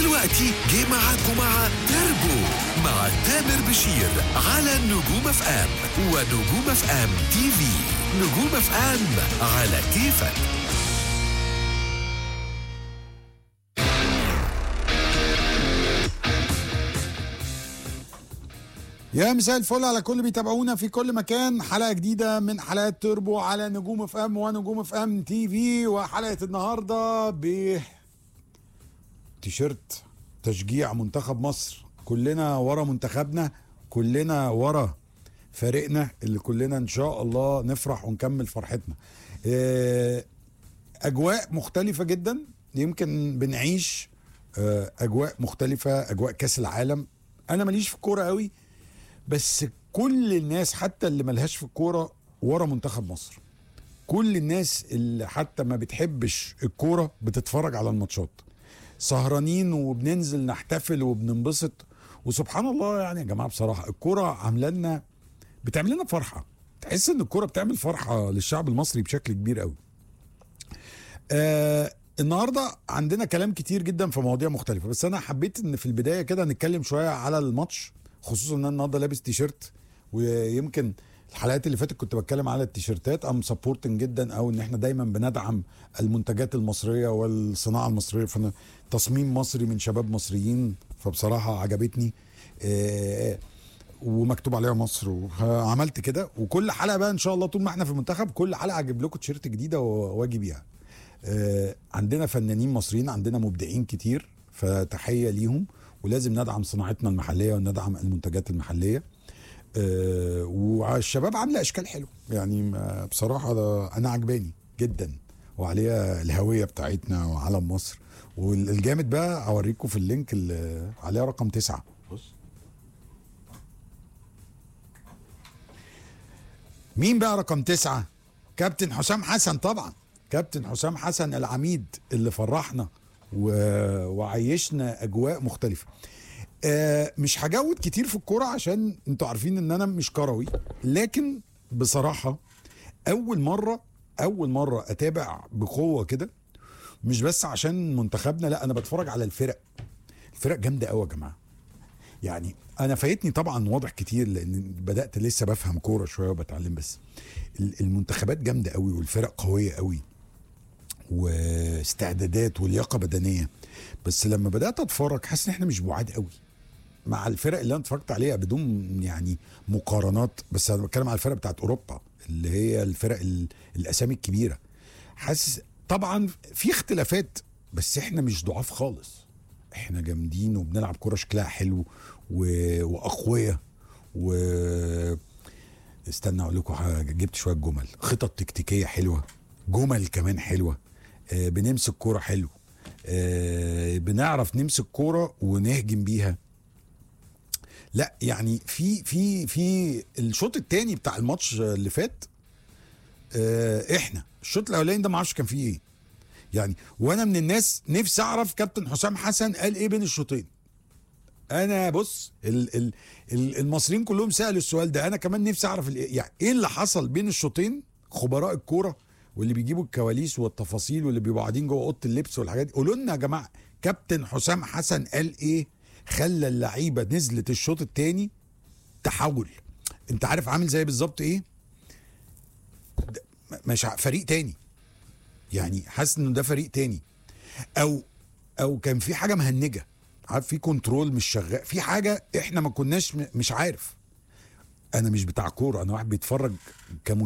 دلوقتي جه معاكم مع تربو مع تامر بشير على نجوم اف ام ونجوم اف ام تي في نجوم اف ام على كيفك يا مساء الفل على كل بيتابعونا في كل مكان حلقه جديده من حلقات تربو على نجوم اف ام ونجوم اف ام تي في وحلقه النهارده ب تيشيرت تشجيع منتخب مصر كلنا ورا منتخبنا كلنا ورا فريقنا اللي كلنا ان شاء الله نفرح ونكمل فرحتنا آه، اجواء مختلفه جدا يمكن بنعيش آه، اجواء مختلفه اجواء كاس العالم انا ماليش في الكوره قوي بس كل الناس حتى اللي ملهاش في الكوره ورا منتخب مصر كل الناس اللي حتى ما بتحبش الكوره بتتفرج على الماتشات سهرانين وبننزل نحتفل وبننبسط وسبحان الله يعني يا جماعه بصراحه الكوره عامله لنا بتعمل لنا فرحه تحس ان الكوره بتعمل فرحه للشعب المصري بشكل كبير قوي آه النهارده عندنا كلام كتير جدا في مواضيع مختلفه بس انا حبيت ان في البدايه كده نتكلم شويه على الماتش خصوصا ان انا النهارده لابس تيشيرت ويمكن الحلقات اللي فاتت كنت بتكلم على التيشيرتات ام سبورتنج جدا او ان احنا دايما بندعم المنتجات المصريه والصناعه المصريه فانا تصميم مصري من شباب مصريين فبصراحه عجبتني آه ومكتوب عليها مصر وعملت كده وكل حلقه بقى ان شاء الله طول ما احنا في المنتخب كل حلقه اجيب لكم تيشيرت جديده واجي بيها آه، عندنا فنانين مصريين عندنا مبدعين كتير فتحيه ليهم ولازم ندعم صناعتنا المحليه وندعم المنتجات المحليه آه، والشباب عامله اشكال حلوه يعني ما- بصراحه ده انا عجباني جدا وعليها الهويه بتاعتنا وعلم مصر والجامد بقى اوريكم في اللينك اللي عليها رقم تسعة بص مين بقى رقم تسعة كابتن حسام حسن طبعا كابتن حسام حسن العميد اللي فرحنا و... وعيشنا اجواء مختلفه آه مش هجود كتير في الكوره عشان انتوا عارفين ان انا مش كروي لكن بصراحه اول مره اول مره اتابع بقوه كده مش بس عشان منتخبنا لا انا بتفرج على الفرق الفرق جامده قوي يا جماعه يعني انا فايتني طبعا واضح كتير لان بدات لسه بفهم كوره شويه وبتعلم بس ال- المنتخبات جامده قوي والفرق قويه قوي واستعدادات ولياقه بدنيه بس لما بدات اتفرج حاسس ان احنا مش بعاد قوي مع الفرق اللي انا اتفرجت عليها بدون يعني مقارنات بس انا بتكلم على الفرق بتاعت اوروبا اللي هي الفرق ال- الاسامي الكبيره حاسس طبعا في اختلافات بس احنا مش ضعاف خالص احنا جامدين وبنلعب كوره شكلها حلو و... واقوياء و استنى اقول لكم حاجه جبت شويه جمل خطط تكتيكيه حلوه جمل كمان حلوه آه بنمسك كوره حلو آه بنعرف نمسك كوره ونهجم بيها لا يعني في في في الشوط الثاني بتاع الماتش اللي فات آه احنا الشوط الاولاني ده ما اعرفش كان فيه ايه يعني وانا من الناس نفسي اعرف كابتن حسام حسن قال ايه بين الشوطين انا بص ال ال ال المصريين كلهم سالوا السؤال ده انا كمان نفسي اعرف ال- يعني ايه اللي حصل بين الشوطين خبراء الكوره واللي بيجيبوا الكواليس والتفاصيل واللي بيبقوا قاعدين جوه اوضه اللبس والحاجات دي قولوا لنا يا جماعه كابتن حسام حسن قال ايه خلى اللعيبه نزلت الشوط الثاني تحول انت عارف عامل زي بالظبط ايه ده- مش ع- فريق تاني يعني حاسس انه ده فريق تاني او او كان في حاجه مهنجه عارف في كنترول مش شغال في حاجه احنا ما كناش م- مش عارف انا مش بتاع كوره انا واحد بيتفرج كم